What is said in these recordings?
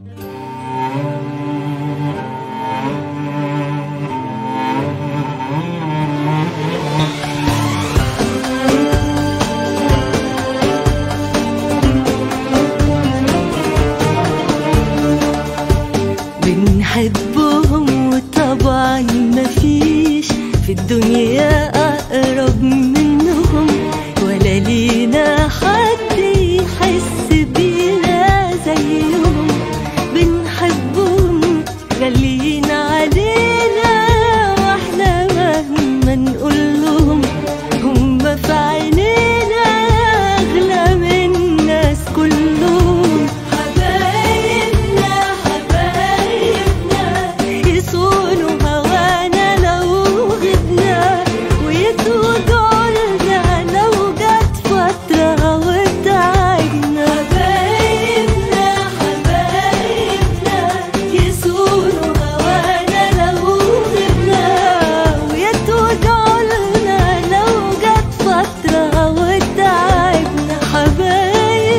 بنحبهم وطبعا مفيش في الدنيا أقرب منهم ولا لينا حد يحس بينا زيهم بنحبهم غاليين علينا واحنا مهما نقول لهم هم في عينينا أغلى من الناس كلهم حبايبنا حبايبنا يصونوا هوانا لو غبنا ويتوجعوا لنا لو جت فترة وتعبنا حبايبنا حبايبنا يصونوا هوانا لو غبنا ويتوجعوا لنا لو جت فترة وتعبنا حبايبنا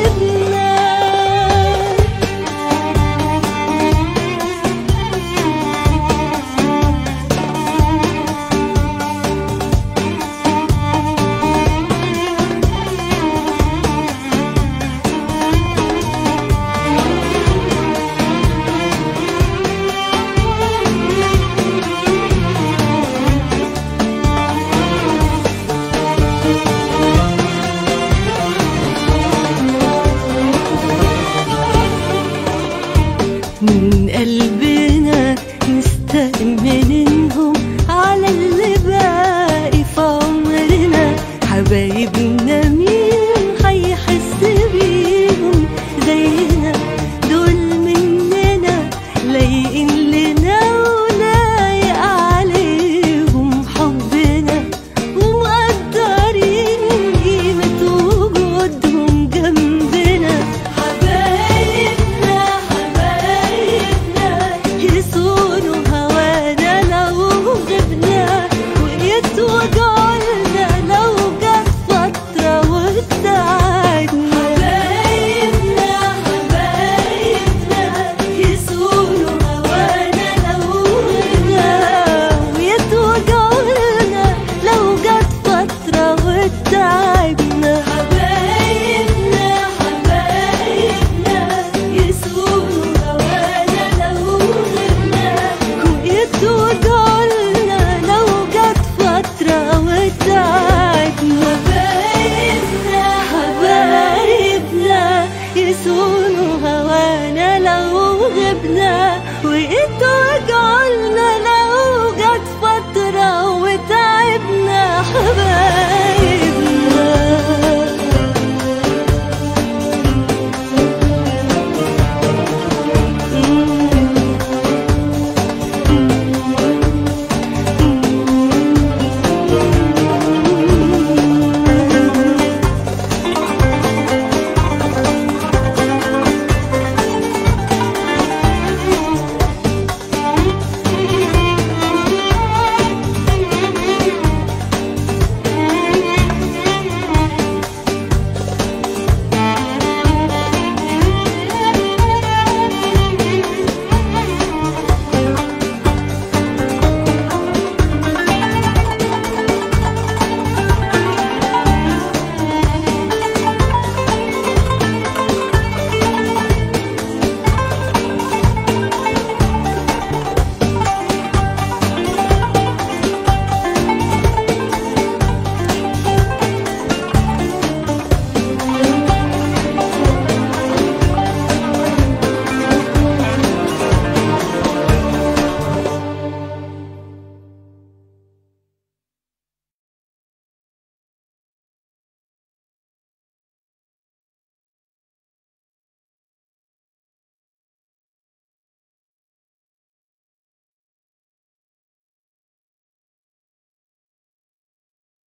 من قلبنا مستأمنينهم على اللي باقي في عمرنا حبايبنا مين هيحس بيهم زينا دول مننا لايقين لنا ولايق عليهم حبنا ومقدرين قيمة وجودهم جنبنا حبايبنا حبايبنا يصونوا هوانا لو غبنا ويتوجعوا لنا لو جت فترة وتعبنا حبايبنا حبايبنا يصونوا هوانا لو غبنا ويتوجعوا لنا لو جت فترة وتعبنا حبايبنا حبايبنا يصونوا هوانا لو غبنا ويتوجعوا لنا لو جت فترة وتعبنا حبايبنا حبايبنا يصونوا هوانا لو غبنا ويتوجعوا